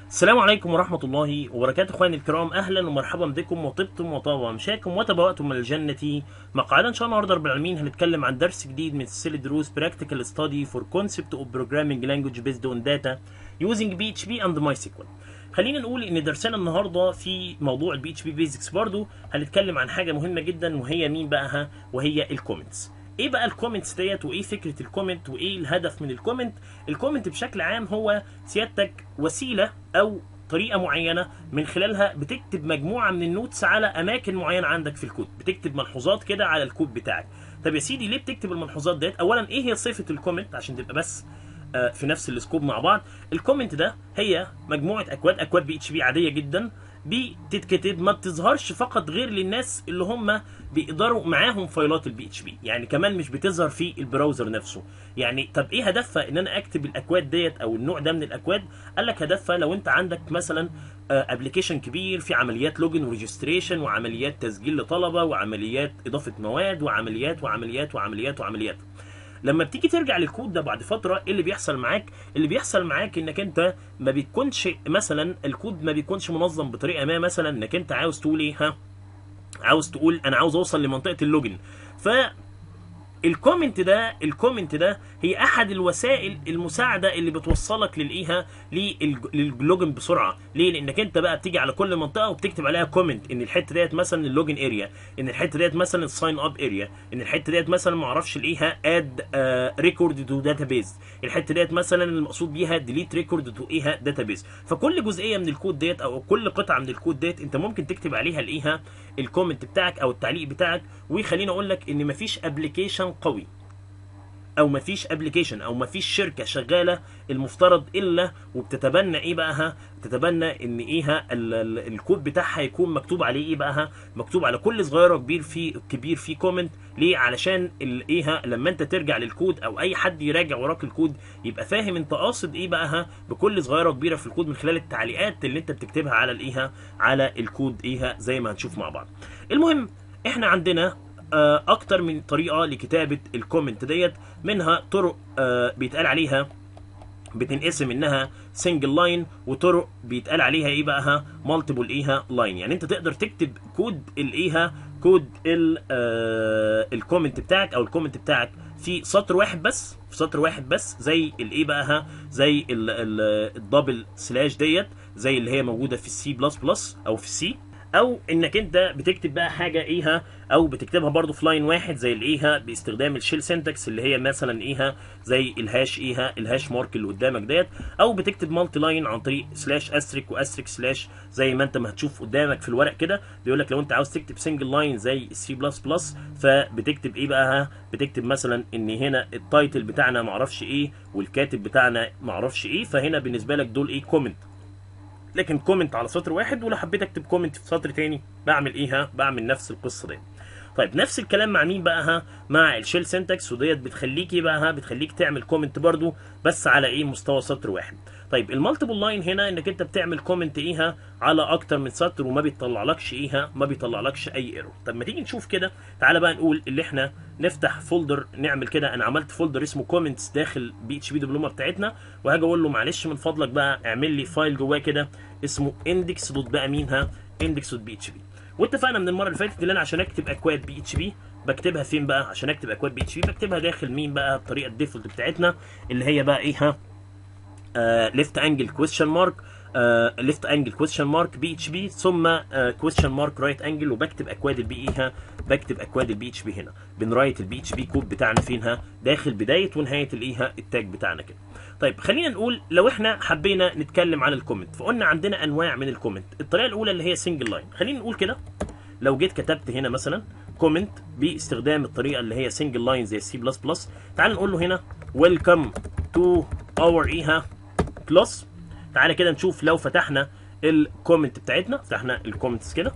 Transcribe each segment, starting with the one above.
السلام عليكم ورحمة الله وبركاته اخواني الكرام اهلا ومرحبا بكم وطبتم وطاب مشاكم وتبوأتم من الجنة مقعدا ان شاء الله النهارده رب العالمين هنتكلم عن درس جديد من سلسلة دروس Practical Study for Concept of Programming Language Based on Data Using PHP and MySQL خلينا نقول ان درسنا النهارده في موضوع البي اتش بي بيزكس برضه هنتكلم عن حاجه مهمه جدا وهي مين بقى ها وهي الكومنتس ايه بقى الكومنتس ديت وايه فكره الكومنت وايه الهدف من الكومنت الكومنت بشكل عام هو سيادتك وسيله او طريقه معينه من خلالها بتكتب مجموعه من النوتس على اماكن معينه عندك في الكود بتكتب ملحوظات كده على الكود بتاعك طب يا سيدي ليه بتكتب الملحوظات ديت اولا ايه هي صفه الكومنت عشان تبقى بس آه، في نفس السكوب مع بعض الكومنت ده هي مجموعه اكواد اكواد بي اتش بي عاديه جدا بتتكتب ما بتظهرش فقط غير للناس اللي هم بيقدروا معاهم فايلات البي اتش بي يعني كمان مش بتظهر في البراوزر نفسه يعني طب ايه هدفها ان انا اكتب الاكواد ديت او النوع ده من الاكواد قال لك هدفها لو انت عندك مثلا ابلكيشن كبير في عمليات لوجن وريجستريشن وعمليات تسجيل لطلبه وعمليات اضافه مواد وعمليات وعمليات وعمليات وعمليات لما بتيجي ترجع للكود ده بعد فتره ايه اللي بيحصل معاك اللي بيحصل معاك انك انت ما بيكونش مثلا الكود ما بيكونش منظم بطريقه ما مثلا انك انت عاوز تقول ايه ها عاوز تقول انا عاوز اوصل لمنطقه اللوجن ف الكومنت ده الكومنت ده هي احد الوسائل المساعده اللي بتوصلك للايها للوجن بسرعه ليه لانك انت بقى بتيجي على كل منطقه وبتكتب عليها كومنت ان الحته ديت مثلا اللوجن اريا ان الحته ديت مثلا الساين اب اريا ان الحته ديت مثلا ما اعرفش الايها اد ريكورد تو داتابيز الحته ديت مثلا المقصود بيها ديليت ريكورد تو ايها داتابيز فكل جزئيه من الكود ديت او كل قطعه من الكود ديت انت ممكن تكتب عليها الايها الكومنت بتاعك او التعليق بتاعك وخليني اقول لك ان مفيش ابلكيشن قوي او مفيش ابلكيشن او مفيش شركه شغاله المفترض الا وبتتبنى ايه بقى ها بتتبنى ان ايه الكود بتاعها يكون مكتوب عليه ايه بقى ها مكتوب على كل صغيره كبير في كبير في كومنت ليه علشان ايه لما انت ترجع للكود او اي حد يراجع وراك الكود يبقى فاهم انت قاصد ايه بقى ها بكل صغيره كبيره في الكود من خلال التعليقات اللي انت بتكتبها على الايه على الكود ايه زي ما هنشوف مع بعض المهم احنا عندنا اكتر من طريقه لكتابه الكومنت ديت منها طرق بيتقال عليها بتنقسم انها سنجل لاين وطرق بيتقال عليها ايه بقى ها مالتيبل ايها لاين يعني انت تقدر تكتب كود الايها كود الكومنت بتاعك او الكومنت بتاعك في سطر واحد بس في سطر واحد بس زي الايه بقى ها زي الدبل سلاش ديت زي اللي هي موجوده في السي بلس بلس او في السي او انك انت بتكتب بقى حاجه ايها او بتكتبها برضو في لاين واحد زي الايها باستخدام الشيل سنتكس اللي هي مثلا ايها زي الهاش ايها الهاش مارك اللي قدامك ديت او بتكتب مالتي لاين عن طريق سلاش استريك واستريك سلاش زي ما انت ما هتشوف قدامك في الورق كده بيقول لك لو انت عاوز تكتب سنجل لاين زي السي بلس بلس فبتكتب ايه بقى ها بتكتب مثلا ان هنا التايتل بتاعنا معرفش ايه والكاتب بتاعنا معرفش ايه فهنا بالنسبه لك دول ايه كومنت لكن كومنت على سطر واحد ولو حبيت اكتب كومنت في سطر تاني بعمل ايه ها بعمل نفس القصه دي طيب نفس الكلام مع مين بقى ها مع الشيل سنتكس وديت بتخليك ايه بقى ها بتخليك تعمل كومنت برضو بس على ايه مستوى سطر واحد طيب المالتيبل لاين هنا انك انت بتعمل كومنت ايه على اكتر من سطر وما بيطلعلكش ايه ما بيطلعلكش اي ايرور طب ما تيجي نشوف كده تعالى بقى نقول اللي احنا نفتح فولدر نعمل كده انا عملت فولدر اسمه كومنتس داخل بي اتش بي دبلومه بتاعتنا وهاجي اقول له معلش من فضلك بقى اعمل لي فايل جواه كده اسمه اندكس دوت بقى مين ها اندكس دوت بي اتش بي واتفقنا من المره اللي فاتت ان انا عشان اكتب اكواد بي اتش بي بكتبها فين بقى عشان اكتب اكواد بي اتش بي بكتبها داخل مين بقى الطريقه الديفولت بتاعتنا اللي هي بقى ايه ها ليفت انجل كويستشن مارك ليفت انجل كويستشن مارك بي اتش بي ثم كويستشن مارك رايت انجل وبكتب اكواد البي اي ها بكتب اكواد البي اتش بي هنا بنرايت البي اتش بي كود بتاعنا فين ها داخل بدايه ونهايه الايه التاج بتاعنا كده طيب خلينا نقول لو احنا حبينا نتكلم عن الكومنت فقلنا عندنا انواع من الكومنت الطريقه الاولى اللي هي سنجل لاين خلينا نقول كده لو جيت كتبت هنا مثلا كومنت باستخدام الطريقه اللي هي سنجل لاين زي السي بلس بلس تعال نقول له هنا ويلكم تو اور ايها بلس تعالى كده نشوف لو فتحنا الكومنت بتاعتنا فتحنا الكومنتس كده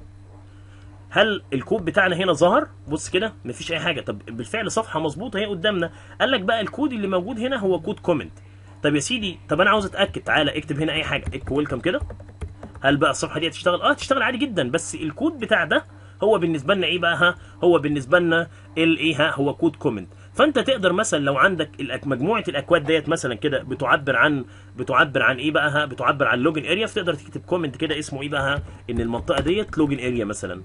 هل الكود بتاعنا هنا ظهر بص كده مفيش اي حاجه طب بالفعل صفحه مظبوطه هي قدامنا قال لك بقى الكود اللي موجود هنا هو كود كومنت طب يا سيدي طب انا عاوز اتاكد تعالى اكتب هنا اي حاجه اكتب ويلكم كده هل بقى الصفحه دي هتشتغل اه تشتغل عادي جدا بس الكود بتاع ده هو بالنسبه لنا ايه بقى ها هو بالنسبه لنا الايه ها هو كود كومنت فانت تقدر مثلا لو عندك الأك- مجموعه الاكواد ديت مثلا كده بتعبر عن بتعبر عن ايه بقى ها؟ بتعبر عن لوجن اريا فتقدر تكتب كومنت كده اسمه ايه بقى ها؟ ان المنطقه ديت لوجن اريا مثلا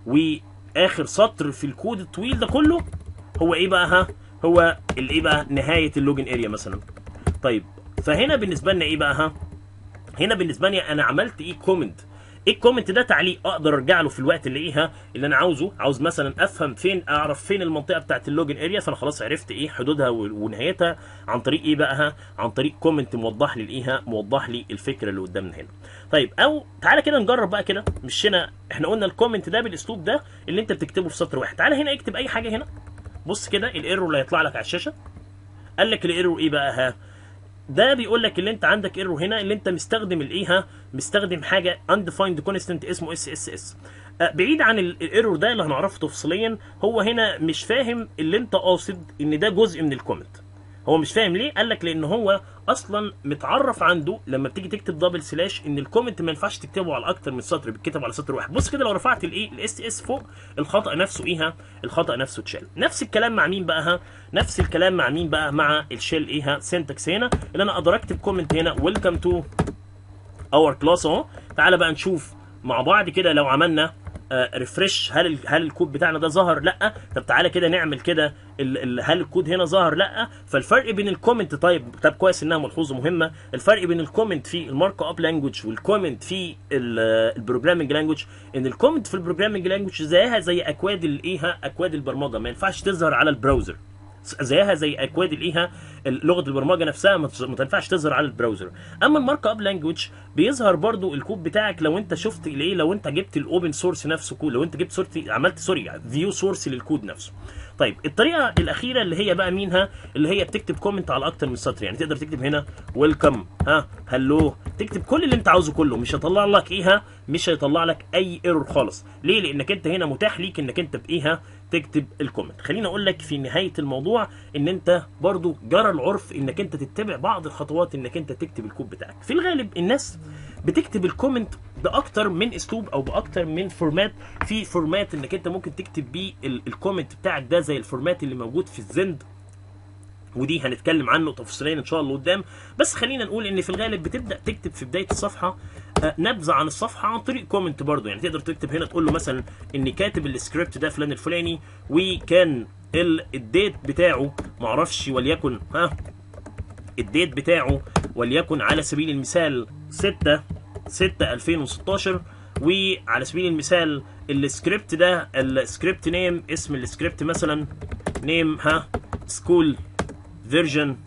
واخر سطر في الكود الطويل ده كله هو ايه بقى ها هو الايه بقى نهايه اللوجن اريا مثلا طيب فهنا بالنسبه لنا ايه بقى ها هنا بالنسبه لي انا عملت ايه كومنت ايه الكومنت ده تعليق اقدر ارجع له في الوقت اللي ايه ها اللي انا عاوزه عاوز مثلا افهم فين اعرف فين المنطقه بتاعت اللوجن اريا فانا خلاص عرفت ايه حدودها و- ونهايتها عن طريق ايه بقى ها عن طريق كومنت موضح لي الايه ها موضح لي الفكره اللي قدامنا هنا طيب او تعالى كده نجرب بقى كده مش هنا احنا قلنا الكومنت ده بالاسلوب ده اللي انت بتكتبه في سطر واحد تعالى هنا اكتب اي حاجه هنا بص كده الايرور اللي هيطلع لك على الشاشه قال لك الايرور ايه بقى ها ده بيقول لك اللي انت عندك ايرور هنا اللي انت مستخدم الايه ها مستخدم حاجه undefined constant اسمه اس اس اس بعيد عن ال- الايرور ده اللي هنعرفه تفصيليا هو هنا مش فاهم اللي انت قاصد ان ده جزء من الكومنت هو مش فاهم ليه قال لك لان هو اصلا متعرف عنده لما بتيجي تكتب دبل سلاش ان الكومنت ما ينفعش تكتبه على اكتر من سطر بيتكتب على سطر واحد بص كده لو رفعت الايه الاس اس فوق الخطا نفسه ايه ها الخطا نفسه اتشال نفس الكلام مع مين بقى ها نفس الكلام مع مين بقى مع الشيل ايه ها سنتكس هنا اللي انا اقدر اكتب كومنت هنا ويلكم تو اور كلاس اهو تعالى بقى نشوف مع بعض كده لو عملنا ريفرش هل ال- هل الكود بتاعنا ده ظهر لا طب تعالى كده نعمل كده ال- ال- هل الكود هنا ظهر لا فالفرق بين الكومنت طيب طب كويس انها ملحوظه مهمه الفرق بين الكومنت في المارك اب لانجوج والكومنت في البروجرامنج لانجوج ان الكومنت في البروجرامنج لانجوج زيها زي اكواد الايه اكواد البرمجه ما ينفعش تظهر على البراوزر زيها زي اكواد الايه لغه البرمجه نفسها ما تز- ما تنفعش تظهر على البراوزر اما المارك اب لانجوج بيظهر برضو الكود بتاعك لو انت شفت الايه لو انت جبت الاوبن سورس نفسه كود لو انت جبت سورس عملت سوري فيو سورس للكود نفسه طيب الطريقه الاخيره اللي هي بقى مينها اللي هي بتكتب كومنت على اكتر من سطر يعني تقدر تكتب هنا ويلكم ها هلو تكتب كل اللي انت عاوزه كله مش هيطلع لك ايه ها مش هيطلع لك اي ايرور خالص ليه لانك انت هنا متاح ليك انك انت بايه ها تكتب الكومنت خليني اقول لك في نهايه الموضوع ان انت برضو جرى العرف انك انت تتبع بعض الخطوات انك انت تكتب الكود بتاعك في الغالب الناس بتكتب الكومنت باكتر من اسلوب او باكتر من فورمات في فورمات انك انت ممكن تكتب بيه ال- الكومنت بتاعك ده زي الفورمات اللي موجود في الزند ودي هنتكلم عنه تفصيليا ان شاء الله قدام بس خلينا نقول ان في الغالب بتبدا تكتب في بدايه الصفحه آه، نبذه عن الصفحه عن طريق كومنت برضه يعني تقدر تكتب هنا تقول له مثلا اني كاتب السكريبت ده فلان الفلاني وكان ال- الديت بتاعه معرفش وليكن ها الديت بتاعه وليكن على سبيل المثال 6 6 2016 وعلى سبيل المثال السكريبت ده السكريبت نيم اسم السكريبت مثلا نيم ها سكول فيرجن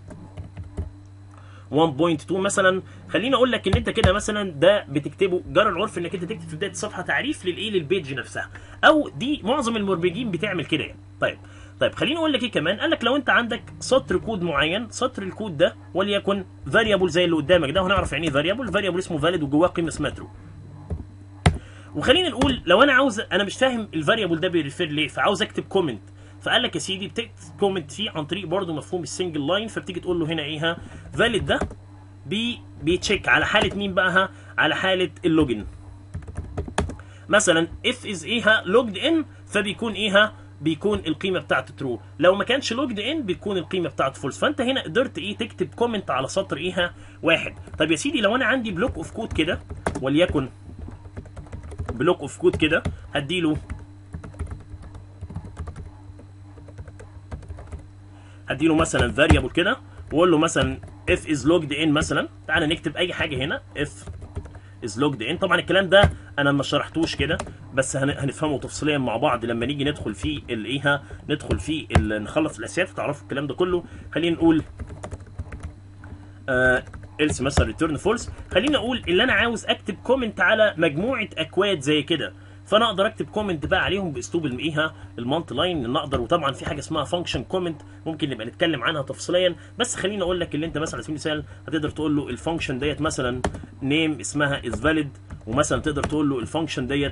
1.2 مثلا خليني اقول لك ان انت كده مثلا ده بتكتبه جرى العرف انك انت تكتب في بدايه الصفحه تعريف للايه للبيج نفسها او دي معظم المبرمجين بتعمل كده يعني طيب طيب خليني اقول لك ايه كمان قال لك لو انت عندك سطر كود معين سطر الكود ده وليكن فاريبل زي اللي قدامك ده وهنعرف يعني ايه فاريبل فاريبل اسمه فاليد وجواه قيمه اسمها ترو وخلينا نقول لو انا عاوز انا مش فاهم الفاريبل ده بيريفير ليه فعاوز اكتب كومنت فقال لك يا سيدي بتكتب كومنت فيه عن طريق برضه مفهوم السنجل لاين فبتيجي تقول له هنا ايه ها فاليد ده بي بيتشيك على حاله مين بقى ها على حاله اللوجن مثلا اف از ايه ها لوجد ان فبيكون ايه ها بيكون القيمه بتاعته ترو لو ما كانش لوجد ان بتكون القيمه بتاعته فولس فانت هنا قدرت ايه تكتب كومنت على سطر ايه ها واحد طب يا سيدي لو انا عندي بلوك اوف كود كده وليكن بلوك اوف كود كده هديله هديله مثلا فاريبل كده واقول له مثلا if is logged in مثلا تعالى نكتب اي حاجه هنا if is logged in طبعا الكلام ده انا ما شرحتوش كده بس هن- هنفهمه تفصيليا مع بعض لما نيجي ندخل في الايه ندخل في ال- نخلص الاساسيات تعرفوا الكلام ده كله خلينا نقول آه else مثلا ريتيرن فولس خليني اقول اللي انا عاوز اكتب كومنت على مجموعه اكواد زي كده فانا اقدر اكتب كومنت بقى عليهم باسلوب الايه المالتي لاين ان اقدر وطبعا في حاجه اسمها فانكشن كومنت ممكن نبقى نتكلم عنها تفصيليا بس خليني اقول لك اللي انت مثلا على سبيل المثال هتقدر تقول له الفانكشن ديت مثلا نيم اسمها از فاليد ومثلا تقدر تقول له الفانكشن ديت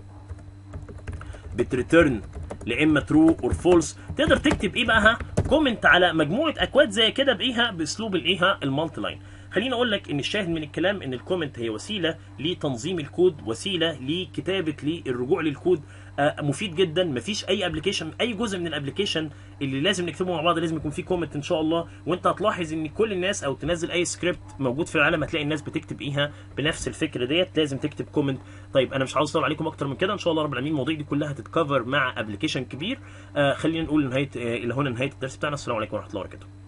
بتريتيرن لا اما ترو اور فولس تقدر تكتب ايه بقى كومنت على مجموعه اكواد زي كده بايه باسلوب الايه المالتي لاين خليني اقول لك ان الشاهد من الكلام ان الكومنت هي وسيله لتنظيم الكود وسيله لكتابه للرجوع للكود آه، مفيد جدا مفيش اي ابلكيشن اي جزء من الابلكيشن اللي لازم نكتبه مع بعض لازم يكون فيه كومنت ان شاء الله وانت هتلاحظ ان كل الناس او تنزل اي سكريبت موجود في العالم هتلاقي الناس بتكتب ايها بنفس الفكره ديت لازم تكتب كومنت طيب انا مش عاوز اطول عليكم اكتر من كده ان شاء الله رب العالمين المواضيع دي كلها هتتكفر مع ابلكيشن كبير آه خلينا نقول نهايه آه الى هنا نهايه الدرس بتاعنا السلام عليكم ورحمه الله وبركاته